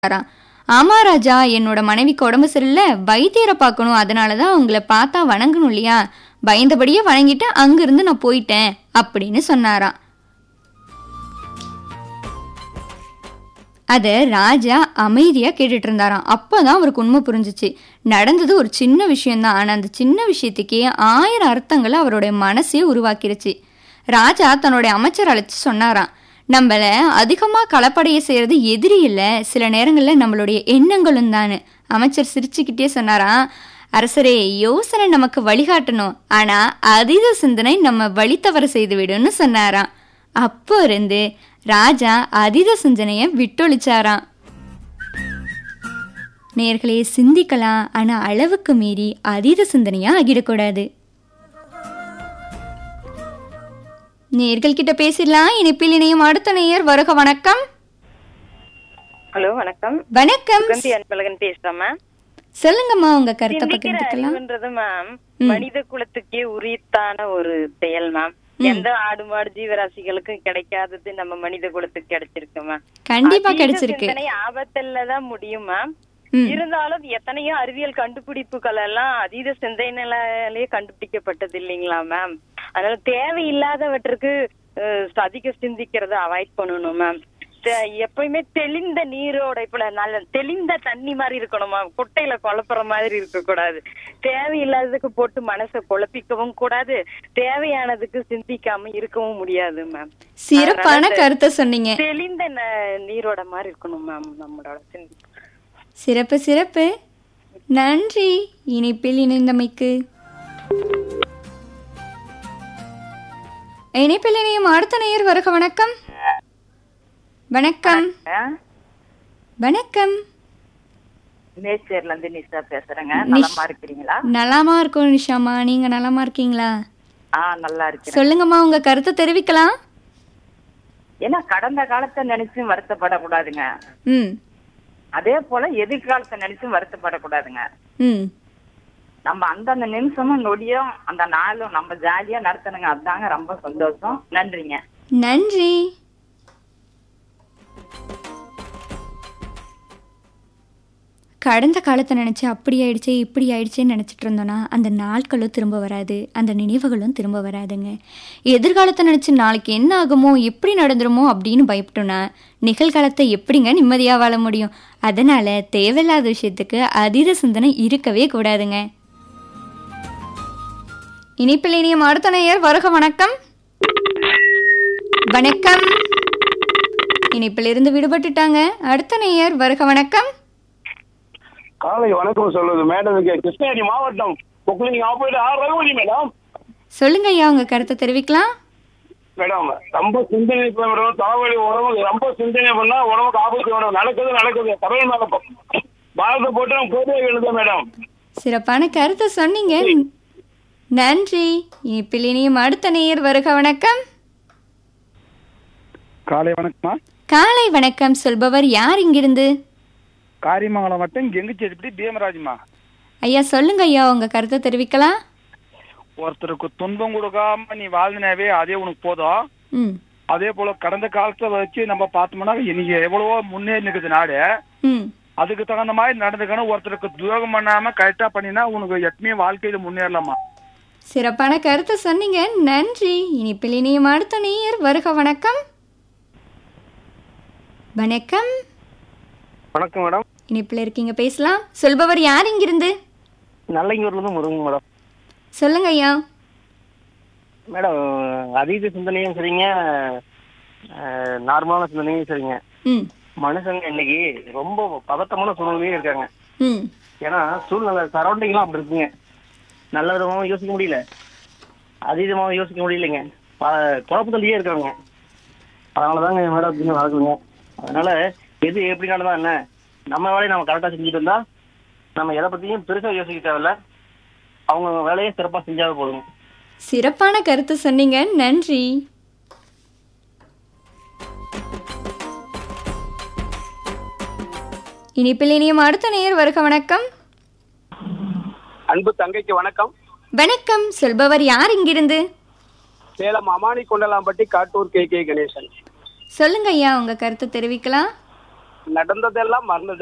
சொல்றாராம் ஆமா ராஜா என்னோட மனைவிக்கு உடம்பு சரியில்லை வைத்தியரை பார்க்கணும் அதனால தான் உங்களை பார்த்தா வணங்கணும் இல்லையா பயந்தபடியே வணங்கிட்டு அங்கிருந்து நான் போயிட்டேன் அப்படின்னு சொன்னாராம் அதை ராஜா அமைதியா கேட்டுட்டு இருந்தாராம் அப்பதான் அவருக்கு உண்மை புரிஞ்சுச்சு நடந்தது ஒரு சின்ன விஷயம்தான் ஆனா அந்த சின்ன விஷயத்துக்கே ஆயிரம் அர்த்தங்களை அவருடைய மனசே உருவாக்கிருச்சு ராஜா தன்னுடைய அமைச்சர் அழைச்சு சொன்னாராம் நம்மள அதிகமா களப்படைய செய்யறது எதிரி இல்ல சில நேரங்கள்ல நம்மளுடைய எண்ணங்களும் தானு அமைச்சர் சிரிச்சுக்கிட்டே சொன்னாராம் அரசரே யோசனை நமக்கு வழிகாட்டணும் ஆனா அதீத சிந்தனை நம்ம வழி தவற செய்து விடும்னு சொன்னாராம் அப்போ இருந்து ராஜா அதீத சிந்தனைய விட்டொழிச்சாராம் நேர்களே சிந்திக்கலாம் ஆனா அளவுக்கு மீறி அதீத சிந்தனையா ஆகிடக்கூடாது நேர்கள் கிட்ட பேசிடலாம் இனிப்பில் இணையும் அடுத்த நேயர் வருக வணக்கம் ஹலோ வணக்கம் வணக்கம் சுகந்தி அன்பழகன் பேசுறேன் மேம் சொல்லுங்கம்மா உங்க கருத்தை சிந்திக்கிற பகிர்ந்துக்கலாம் அறிவுன்றது மேம் மனித குலத்துக்கே உரித்தான ஒரு செயல் மேம் எந்த ஆடு மாடு ஜீவராசிகளுக்கும் கிடைக்காதது நம்ம மனித குலத்துக்கு கிடைச்சிருக்கு மேம் கண்டிப்பா அதீத கிடைச்சிருக்கு சிந்தனை ஆபத்துல தான் முடியும் மேம் ம். இருந்தாலும் எத்தனையோ அறிவியல் கண்டுபிடிப்புகள் எல்லாம் அதீத சிந்தனையிலே கண்டுபிடிக்கப்பட்டது இல்லைங்களா மேம் அதனால தேவையில்லாதவற்றுக்கு அஹ், அதிக சிந்திக்கிறத அவாய்ட் பண்ணணும் மேம் தெ- எப்பயுமே தெளிந்த நீரோட இப்ப நல்ல தெளிந்த தண்ணி மாதிரி இருக்கணும் மேம் குட்டையில குழப்புற மாதிரி இருக்க கூடாது தேவையில்லாததுக்கு போட்டு மனசை குழப்பிக்கவும் கூடாது தேவையானதுக்கு சிந்திக்காம இருக்கவும் முடியாது மேம் சிறப்பான கருத்தை சொன்னீங்க தெளிந்த ந- நீரோட மாதிரி இருக்கணும் மேம் நம்மளோட சிந்தி சிறப்பு சிறப்பு நன்றி இனிப்பில் இணைந்தமைக்கு இணைப்பில் இணையும் அடுத்த நேயர் வருக வணக்கம் வணக்கம் வணக்கம் நேச்சர்ல இருந்து நிஷா பேசுறேங்க நலமா இருக்கிறீங்களா நலமா இருக்கோம் நிஷாமா நீங்க நலமா இருக்கீங்களா ஆ நல்லா இருக்கிறேன் சொல்லுங்கம்மா உங்க கருத்தை தெரிவிக்கலாம் ஏன்னா கடந்த காலத்தை நினைச்சும் வருத்தப்படக்கூடாதுங்க ம் அதே போல எதிர்காலத்தை நினைச்சும் வருத்தப்படக்கூடாதுங்க ம் நம்ம அந்தந்த நிமிஷமும் நொடியும் அந்த நாளும் நம்ம ஜாலியா நடத்தணுங்க அதுதாங்க ரொம்ப சந்தோஷம் நன்றிங்க நன்றி கடந்த காலத்தை நினச்சி அப்படி ஆயிடுச்சே இப்படி ஆயிடுச்சேன்னு நினச்சிட்டு இருந்தோன்னா அந்த நாட்களும் திரும்ப வராது அந்த நினைவுகளும் திரும்ப வராதுங்க எதிர்காலத்தை நினச்சி நாளைக்கு என்ன ஆகுமோ எப்படி நடந்துருமோ அப்படின்னு பயப்பட்டோன்னா நிகழ்காலத்தை எப்படிங்க நிம்மதியாக வாழ முடியும் அதனால் தேவையில்லாத விஷயத்துக்கு அதீத சிந்தனை இருக்கவே கூடாதுங்க இனிப்பில் இனியும் அடுத்த நேயர் வருக வணக்கம் வணக்கம் இனிப்பிலிருந்து விடுபட்டுட்டாங்க அடுத்த நேயர் வருக வணக்கம் காலை வணக்கம் சொல்லுது மேடமுக்கு கிருஷ்ணகிரி மாவட்டம் பொக்லிங் ஆப்போசிட் ஆர் ரகுபதி மேடம் சொல்லுங்க ஐயா உங்க கருத்தை தெரிவிக்கலாம் மேடம் ரொம்ப சிந்தனை இப்ப மேடம் தலைவலி உடம்புக்கு ரொம்ப சிந்தனை பண்ணா உடம்புக்கு ஆபத்து மேடம் நடக்குது நடக்குது கடவுள் மேல ப- பாரத போட்டு நம்ம போதே எழுத மேடம் சிறப்பான கருத்தை சொன்னீங்க நன்றி இனிப்பில் இனியும் அடுத்த நேயர் வருக வணக்கம் காலை வணக்கம்மா காலை வணக்கம் சொல்பவர் யார் இங்கிருந்து காரியமங்கலம் வட்டம் கெங்குச்சேரிப்படி பீமராஜ்மா ஐயா சொல்லுங்க ஐயா உங்க கருத்தை தெரிவிக்கலாம் ஒருத்தருக்கு துன்பம் கொடுக்காம நீ வாழ்ந்தினாவே அதே உனக்கு போதும் ம் அதே போல கடந்த காலத்தை வச்சு நம்ம பார்த்தோம்னா இன்னைக்கு எவ்வளவோ முன்னேறி நிற்குது நாடு ம் அதுக்கு தகுந்த மாதிரி நடந்துக்கணும் ஒருத்தருக்கு துரோகம் பண்ணாம கரெக்டா பண்ணினா உனக்கு எப்பயுமே வாழ்க்கையில முன்னேறலாமா சிறப்பான கருத்தை சொன்னீங்க நன்றி இனிப்பில் இனியும் அடுத்த நேயர் வருக வணக்கம் வணக்கம் வணக்கம் மேடம் இனிப்பில் இருக்கீங்க பேசலாம் சொல்பவர் யார் இங்கிருந்து நல்லங்கூர்ல இருந்து முருங்க மேடம் சொல்லுங்க ஐயா மேடம் அதீத சிந்தனையும் சரிங்க நார்மலான சிந்தனையும் சரிங்க ம் மனுஷங்க இன்னைக்கு ரொம்ப பதட்டமான சூழ்நிலையே இருக்காங்க ம் ஏன்னா சூழ்நிலை சரௌண்டிங்லாம் அப்படி இருக்குங்க நல்ல விதமாகவும் யோசிக்க முடியல அதீதமாகவும் யோசிக்க முடியலைங்க ப- குழப்பத்திலேயே இருக்காங்க அதனால தாங்க மேடம் அப்படின்னு வளர்க்குங்க அதனால எது எப்படி நடந்தா என்ன நம்ம வேலையை நம்ம கரெக்டாக செஞ்சுட்டு இருந்தா நம்ம எதை பற்றியும் பெருசாக யோசிக்க தேவையில்ல அவங்க வேலையை சிறப்பாக செஞ்சாவே போதுங்க சிறப்பான கருத்து சொன்னீங்க நன்றி இனிப்பில் இனியும் அடுத்த நேயர் வருக வணக்கம் அன்பு தங்கைக்கு வணக்கம் வணக்கம் சொல்பவர் யார் இங்கிருந்து சேலம் அமானி கொண்டலாம்பட்டி காட்டூர் கே கே கணேசன் சொல்லுங்க ஐயா உங்க கருத்தை தெரிவிக்கலாம் நடந்ததெல்லாம் மறந்து